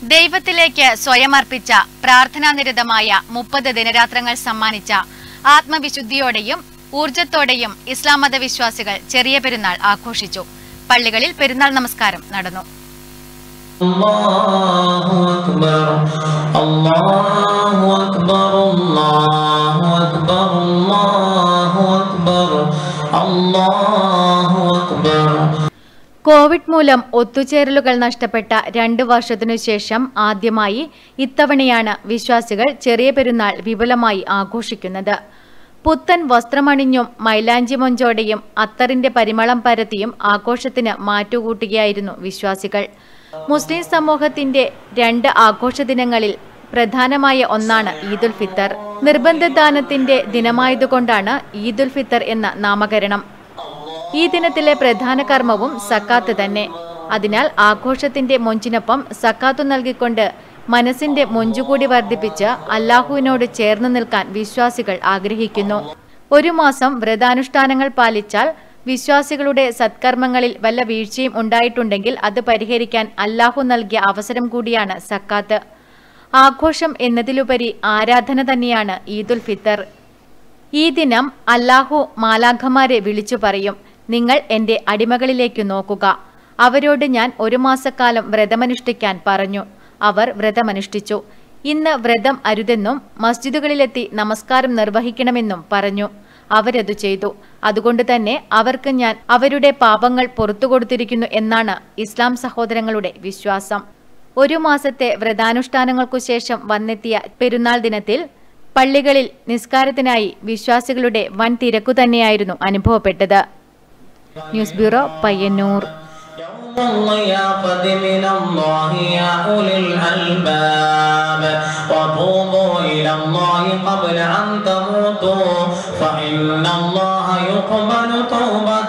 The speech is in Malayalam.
ദൈവത്തിലേക്ക് സ്വയമർപ്പിച്ച പ്രാർത്ഥനാനിരതമായ മുപ്പത് ദിനരാത്രങ്ങൾ സമ്മാനിച്ച ആത്മവിശുദ്ധിയോടെയും ഊർജത്തോടെയും ഇസ്ലാം മത വിശ്വാസികൾ ചെറിയ പെരുന്നാൾ ആഘോഷിച്ചു പള്ളികളിൽ പെരുന്നാൾ നമസ്കാരം നടന്നു الله أكبر الله أكبر الله أكبر الله أكبر الله أكبر കോവിഡ് മൂലം ഒത്തുചേരലുകൾ നഷ്ടപ്പെട്ട രണ്ട് വർഷത്തിനു ശേഷം ആദ്യമായി ഇത്തവണയാണ് വിശ്വാസികൾ ചെറിയ പെരുന്നാൾ വിപുലമായി ആഘോഷിക്കുന്നത് പുത്തൻ വസ്ത്രമണിഞ്ഞും മൈലാഞ്ചി മൊഞ്ചോടെയും അത്തറിന്റെ പരിമളം പരത്തിയും ആഘോഷത്തിന് മാറ്റുകൂട്ടുകയായിരുന്നു വിശ്വാസികൾ മുസ്ലിം സമൂഹത്തിന്റെ രണ്ട് ആഘോഷ ദിനങ്ങളിൽ പ്രധാനമായ ഒന്നാണ് ഈദുൽ ഫിത്തർ നിർബന്ധ ദാനത്തിന്റെ ദിനമായതുകൊണ്ടാണ് ഈദുൽ ഫിത്തർ എന്ന നാമകരണം ഈ ദിനത്തിലെ പ്രധാന കർമ്മവും സക്കാത്ത് തന്നെ അതിനാൽ ആഘോഷത്തിന്റെ മൊഞ്ചിനൊപ്പം സക്കാത്തു നൽകിക്കൊണ്ട് മനസ്സിന്റെ മൊഞ്ചുകൂടി വർദ്ധിപ്പിച്ച് അല്ലാഹുവിനോട് ചേർന്ന് നിൽക്കാൻ വിശ്വാസികൾ ആഗ്രഹിക്കുന്നു ഒരു മാസം വ്രതാനുഷ്ഠാനങ്ങൾ പാലിച്ചാൽ വിശ്വാസികളുടെ സത്കർമ്മങ്ങളിൽ വല്ല വീഴ്ചയും ഉണ്ടായിട്ടുണ്ടെങ്കിൽ അത് പരിഹരിക്കാൻ അല്ലാഹു നൽകിയ അവസരം കൂടിയാണ് സക്കാത്ത് ആഘോഷം എന്നതിലുപരി ആരാധന തന്നെയാണ് ഈദുൽ ഫിത്തർ ഈ ദിനം അല്ലാഹു മാലാഖമാരെ വിളിച്ചു പറയും നിങ്ങൾ എന്റെ അടിമകളിലേക്ക് നോക്കുക അവരോട് ഞാൻ ഒരു മാസക്കാലം വ്രതമനുഷ്ഠിക്കാൻ പറഞ്ഞു അവർ വ്രതമനുഷ്ഠിച്ചു ഇന്ന് വ്രതം അരുതെന്നും മസ്ജിദുകളിലെത്തി നമസ്കാരം നിർവഹിക്കണമെന്നും പറഞ്ഞു അവരതു ചെയ്തു അതുകൊണ്ട് തന്നെ അവർക്ക് ഞാൻ അവരുടെ പാപങ്ങൾ പുറത്തു കൊടുത്തിരിക്കുന്നു എന്നാണ് ഇസ്ലാം സഹോദരങ്ങളുടെ വിശ്വാസം ഒരു മാസത്തെ വ്രതാനുഷ്ഠാനങ്ങൾക്കു ശേഷം വന്നെത്തിയ പെരുന്നാൾ ദിനത്തിൽ പള്ളികളിൽ നിസ്കാരത്തിനായി വിശ്വാസികളുടെ വൻ തിരക്കു തന്നെയായിരുന്നു അനുഭവപ്പെട്ടത് ന്യൂസ് ബ്യൂറോ പയ്യന്നൂർ يوم الضيافة من الله يا أولي الألباب وتوبوا إلى الله قبل أن تموتوا فإن الله يقبل توبة